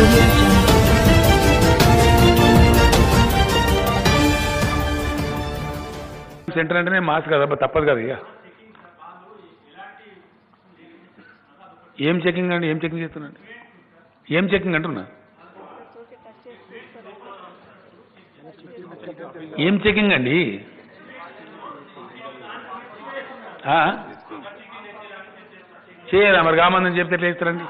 audio jungle. Centre అంటేనే mass కదా అబ్బా, తప్పదు కదా ఇక ఏం చెకింగ్ అండి ఏం చెకింగ్ చేస్తున్నాండి ఏం చెకింగ్ అంటున్నా ఏం చెకింగ్ అండి ఆ? చేయరా మరి కామందని చెప్తే ఎట్లా చేస్తారండి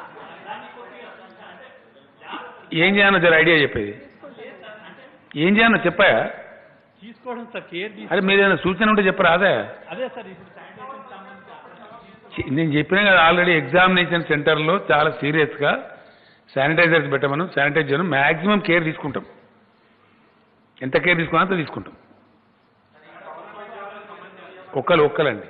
ఏం చేయాలో జర ఐడియా చెప్పేది ఏం చేయాలో చెప్పాయా తీసుకోవడం సార్ కేర్ తీసు అరే మీరు ఏదైనా సూచన ఉంటే చెప్పరా అదే అదే సార్ ఇప్పుడు శానిటైజేషన్ సంబంధించి చి- నేను చెప్పినా కదా ఆల్రెడీ ఎగ్జామినేషన్ సెంటర్లో చాలా సీరియస్గా శానిటైజర్స్ పెట్టమను శానిటైజ్ చేయను మ్యాక్సిమం కేర్ తీసుకుంటాం ఎంత కేర్ తీసుకున్నా అంత తీసుకుంటాం ఒక్కలు ఒక్కలండి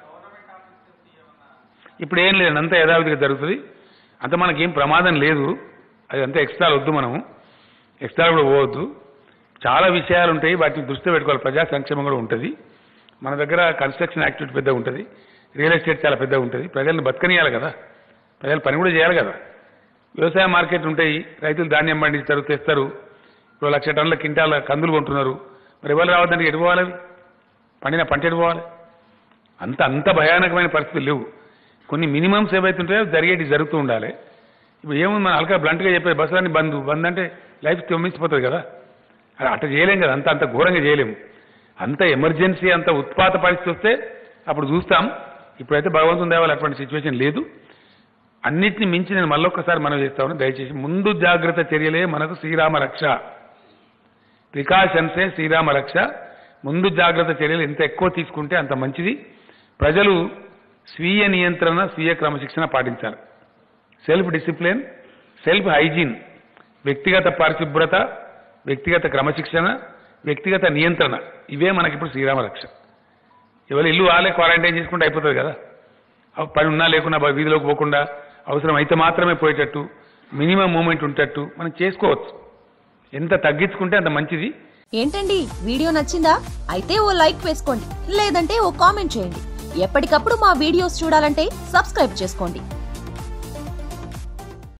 ఇప్పుడు ఏం లేదు అంతా యథావిధిగా జరుగుతుంది అంత మనకేం ప్రమాదం లేదు అది అంతా ఎక్స్ట్రా వద్దు మనము ఎక్స్ట్రా కూడా పోవద్దు చాలా విషయాలు ఉంటాయి వాటిని దృష్టిలో పెట్టుకోవాలి ప్రజా సంక్షేమం కూడా ఉంటుంది మన దగ్గర కన్స్ట్రక్షన్ యాక్టివిటీ పెద్దగా ఉంటుంది రియల్ ఎస్టేట్ చాలా పెద్దగా ఉంటుంది ప్రజలను బతకనియాలి కదా ప్రజలు పని కూడా చేయాలి కదా వ్యవసాయ మార్కెట్ ఉంటాయి రైతులు ధాన్యం పండిస్తారు తెస్తారు ఇప్పుడు లక్ష టన్నుల కింటాల కందులు కొంటున్నారు మరి ఎవరు రావద్దంటే ఎటు పోవాలి అవి? పండిన పంట ఎటు పోవాలి అంత అంత భయానకమైన పరిస్థితులు లేవు కొన్ని మినిమమ్స్ ఏవైతే ఉంటాయో జరిగేటి జరుగుతూ ఉండాలి ఇప్పుడు ఏముంది మన అల్కా బ్లంట్గా చెప్పేది బస్సులన్నీ బంద్ బంద్ అంటే లైఫ్ తొమ్మిసిపోతుంది కదా అది అట్ట చేయలేం కదా అంత అంత ఘోరంగా చేయలేము అంత ఎమర్జెన్సీ అంత ఉత్పాత పరిస్థితి వస్తే అప్పుడు చూస్తాం ఇప్పుడైతే భగవంతుని దేవాలి అటువంటి సిచ్యువేషన్ లేదు అన్నిటిని మించి నేను మళ్ళొక్కసారి మనం చేస్తాను దయచేసి ముందు జాగ్రత్త చర్యలే మనకు శ్రీరామ రక్ష ప్రికాషన్సే శ్రీరామ రక్ష ముందు జాగ్రత్త చర్యలు ఎంత ఎక్కువ తీసుకుంటే అంత మంచిది ప్రజలు స్వీయ నియంత్రణ స్వీయ క్రమశిక్షణ పాటించాలి సెల్ఫ్ డిసిప్లిన్ సెల్ఫ్ హైజీన్ వ్యక్తిగత పరిశుభ్రత వ్యక్తిగత క్రమశిక్షణ వ్యక్తిగత నియంత్రణ ఇవే మనకిప్పుడు శ్రీరామ రక్ష ఎవరు ఇల్లు వాళ్ళే క్వారంటైన్ చేసుకుంటే అయిపోతుంది కదా అవ- పని ఉన్నా లేకున్నా బ- వీధిలోకి పోకుండా అవసరం అయితే మాత్రమే పోయేటట్టు మినిమం మూమెంట్ ఉండేటట్టు మనం చేసుకోవచ్చు ఎంత తగ్గించుకుంటే అంత మంచిది ఏంటండి వీడియో నచ్చిందా అయితే ఓ లైక్ వేసుకోండి లేదంటే ఓ కామెంట్ చేయండి ఎప్పటికప్పుడు మా వీడియోస్ చూడాలంటే సబ్స్క్రైబ్ చేసుకోండి